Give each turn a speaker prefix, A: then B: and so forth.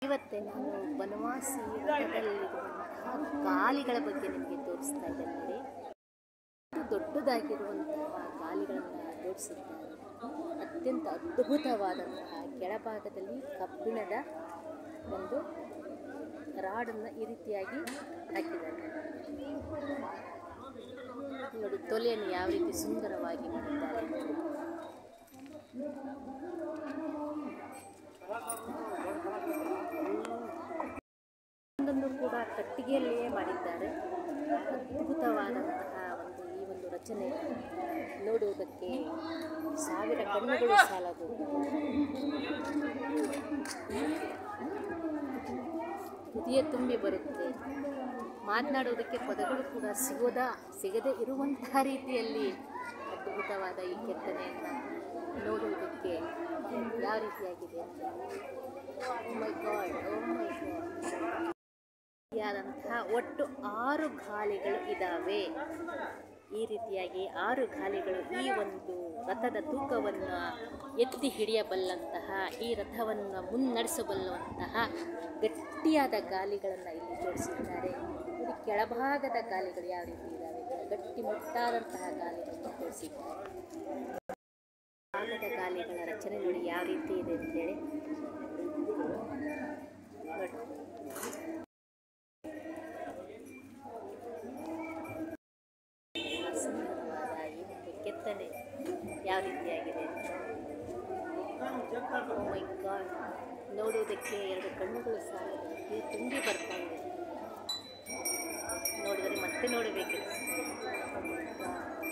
A: ಇವತ್ತೇ ನಾನು ಬನವಾಸಿ ರಥದಲ್ಲಿರುವಂತಹ ಗಾಲಿಗಳ ಬಗ್ಗೆ ನಿಮಗೆ ತೋರಿಸ್ತಾ ಇದ್ದೇನೆ ನೋಡಿ ಇದು ದೊಡ್ಡದಾಗಿರುವಂತಹ ಗಾಲಿಗಳನ್ನು ಜೋಡಿಸಿದ್ದಾರೆ ಅತ್ಯಂತ ಅದ್ಭುತವಾದಂತಹ ಕೆಳಭಾಗದಲ್ಲಿ ಕಬ್ಬಿಣದ ಒಂದು ರಾಡನ್ನು ಈ ರೀತಿಯಾಗಿ ಹಾಕಿದ್ದಾರೆ ನೋಡಿ ತೊಲೆಯನ್ನು ಯಾವ ರೀತಿ ಸುಂದರವಾಗಿ ಮಾಡಿದ್ದಾರೆ ಒಂದೊಂದು ಕೂಡ ಕಟ್ಟಿಗೆಯಲ್ಲಿಯೇ ಮಾಡಿದ್ದಾರೆ ಅದ್ಭುತವಾದಂತಹ ಒಂದು ಈ ಒಂದು ರಚನೆ ನೋಡುವುದಕ್ಕೆ ಸಾವಿರ ಕಣ್ಣುಗಳು ಸಾಲದು ಹೃದಯ ತುಂಬಿ ಬರುತ್ತೆ ಮಾತನಾಡುವುದಕ್ಕೆ ಪದಗಳು ಕೂಡ ಸಿಗೋದ ಸಿಗದೇ ಇರುವಂತಹ ರೀತಿಯಲ್ಲಿ ಅದ್ಭುತವಾದ ಈ ಕೆತ್ತನೆಯನ್ನು ನೋಡುವುದಕ್ಕೆ ಯಾವ ರೀತಿಯಾಗಿದೆ ಅಂತ ಓ ಮೈ ಗಾಡ್ ಓ ಮೈ ಗಾಡ್ ರೀತಿಯಾದಂತಹ ಒಟ್ಟು ಆರು ಗಾಲಿಗಳು ಇದ್ದಾವೆ ಈ ರೀತಿಯಾಗಿ ಆರು ಗಾಲಿಗಳು ಈ ಒಂದು ರಥದ ತೂಕವನ್ನು ಎತ್ತಿ ಹಿಡಿಯಬಲ್ಲಂತಹ ಈ ರಥವನ್ನು ಮುನ್ನಡೆಸಬಲ್ಲಂತಹ ಗಟ್ಟಿಯಾದ ಗಾಲಿಗಳನ್ನು ಇಲ್ಲಿ ಜೋಡಿಸಿದ್ದಾರೆ ನೋಡಿ ಕೆಳಭಾಗದ ಗಾಲಿಗಳು ಯಾವ ರೀತಿ ಇದ್ದಾವೆ ಗಟ್ಟಿ ಮುಟ್ಟಾದಂತಹ ಗಾಲಿಗಳನ್ನು ಜೋಡಿಸಿದ್ದಾರೆ ಭಾಗದ ಗಾಲಿಗಳ ರಚನೆ ನೋಡಿ ಯಾವ ರೀತಿ ಇದೆ ಅಂತೇಳಿ ನೋಡಿ ಸುಂದರವಾದ ಈ ಒಂದು ಕೆತ್ತನೆ ಯಾವ ರೀತಿಯಾಗಿದೆ ಓ ಮೈ ಗಾಡ್ ನೋಡುವುದಕ್ಕೆ ಎರಡು ಕಣ್ಣುಗಳು ಸಾಲದು ತುಂಬಿ ಬರ್ತಾ ಇದೆ ನೋಡಿದರೆ ಮತ್ತೆ ನೋಡಬೇಕಿದೆ Oh my God.